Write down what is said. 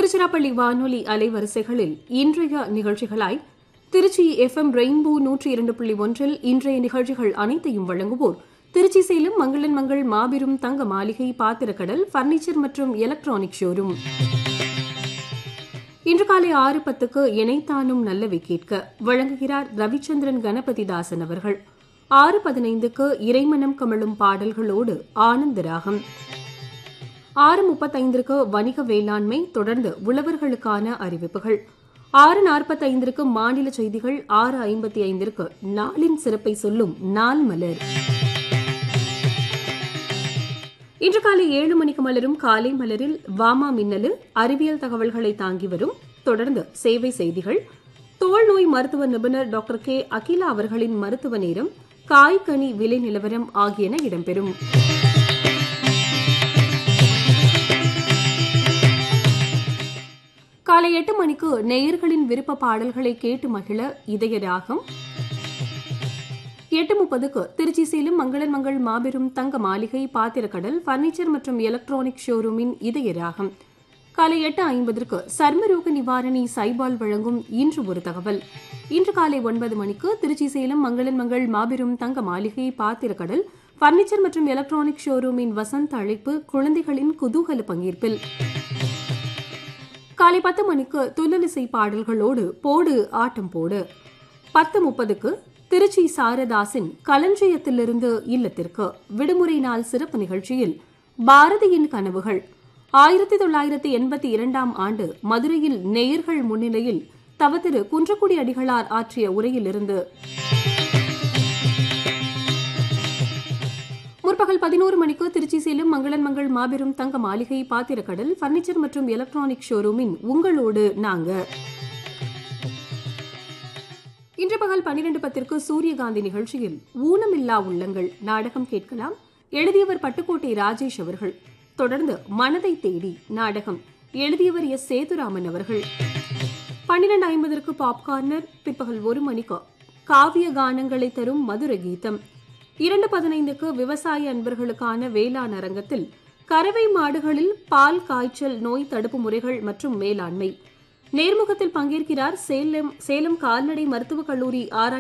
திருச்சிராப்பள்ளி வானொலி அலைவரிசைகளில் இன்றைய நிகழ்ச்சிகளாய் திருச்சி எஃப்எம் ரெயின்போ நூற்றி இரண்டு புள்ளி ஒன்றில் இன்றைய நிகழ்ச்சிகள் அனைத்தையும் வழங்குவோர் திருச்சி சேலம் மங்களன் மங்கள் மாபெரும் தங்க மாளிகை பாத்திரக்கடல் பர்னிச்சர் மற்றும் எலக்ட்ரானிக் ஷோரூம் இன்று காலை ஆறு பத்துக்கு இணைத்தானும் நல்லவை கேட்க வழங்குகிறார் ரவிச்சந்திரன் கணபதி தாசன் அவர்கள் ஆறு பதினைந்துக்கு இறைமனம் கமழும் பாடல்களோடு ஆனந்தராகம் ஆறு முப்பத்தைந்திற்கு வணிக வேளாண்மை தொடர்ந்து உழவர்களுக்கான அறிவிப்புகள் ஆறு நாற்பத்தைந்திற்கு மாநில செய்திகள் ஆறு ஐம்பத்தி ஐந்திற்கு நாளின் சிறப்பை சொல்லும் நாள் மலர் இன்று காலை ஏழு மணிக்கு மலரும் காலை மலரில் வாமா மின்னலு அறிவியல் தகவல்களை தாங்கி வரும் தொடர்ந்து சேவை செய்திகள் தோல் நோய் மருத்துவ நிபுணர் டாக்டர் கே அகிலா அவர்களின் மருத்துவ நேரம் காய்கனி விலை நிலவரம் ஆகியன இடம்பெறும் காலை எட்டு மணிக்கு நேயர்களின் விருப்ப பாடல்களை கேட்டு மகிழ இதய ராகம் எட்டு முப்பதுக்கு திருச்சி சேலம் மங்களன் மங்கள் மாபெரும் தங்க மாளிகை பாத்திரக்கடல் பர்னிச்சர் மற்றும் எலக்ட்ரானிக் ஷோரூமின் இதய ராகம் காலை எட்டு ஐம்பதற்கு சர்மரோக நிவாரணி சைபால் வழங்கும் இன்று ஒரு தகவல் இன்று காலை ஒன்பது மணிக்கு திருச்சி சேலம் மங்களன் மங்கள் மாபெரும் தங்க மாளிகை பாத்திரக்கடல் பர்னிச்சர் மற்றும் எலக்ட்ரானிக் ஷோரூமின் வசந்த அழைப்பு குழந்தைகளின் குதூகல பங்கேற்பில் காலை பத்து மணிக்கு துள்ளலிசை பாடல்களோடு போடு ஆட்டம் போடு பத்து முப்பதுக்கு திருச்சி சாரதாசின் களஞ்சியத்திலிருந்து இல்லத்திற்கு விடுமுறை நாள் சிறப்பு நிகழ்ச்சியில் பாரதியின் கனவுகள் ஆயிரத்தி தொள்ளாயிரத்தி எண்பத்தி இரண்டாம் ஆண்டு மதுரையில் நேயர்கள் முன்னிலையில் தவத்திரு குன்றக்குடி அடிகளார் ஆற்றிய உரையிலிருந்து முற்பகல் பதினோரு மணிக்கு திருச்சி சேலம் மங்களன் மங்கள் மாபெரும் தங்க மாளிகை பாத்திரக்கடல் பர்னிச்சர் மற்றும் எலக்ட்ரானிக் ஷோரூமின் உங்களோடு நாங்க இன்று பகல் பன்னிரண்டு பத்திற்கு சூரியகாந்தி நிகழ்ச்சியில் ஊனமில்லா உள்ளங்கள் நாடகம் கேட்கலாம் எழுதியவர் பட்டுக்கோட்டை ராஜேஷ் அவர்கள் தொடர்ந்து மனதை தேடி நாடகம் எழுதியவர் எஸ் சேதுராமன் அவர்கள் பன்னிரண்டு ஐம்பதற்கு பாப்கார்னர் பிற்பகல் ஒரு மணிக்கு காவிய கானங்களை தரும் மதுர கீதம் இரண்டு பதினைந்துக்கு விவசாய அன்பர்களுக்கான வேளாண் அரங்கத்தில் கறவை மாடுகளில் பால் காய்ச்சல் நோய் தடுப்பு முறைகள் மற்றும் மேலாண்மை நேர்முகத்தில் பங்கேற்கிறார் சேலம் சேலம் கால்நடை மருத்துவக் கல்லூரி ஆராய்ச்சி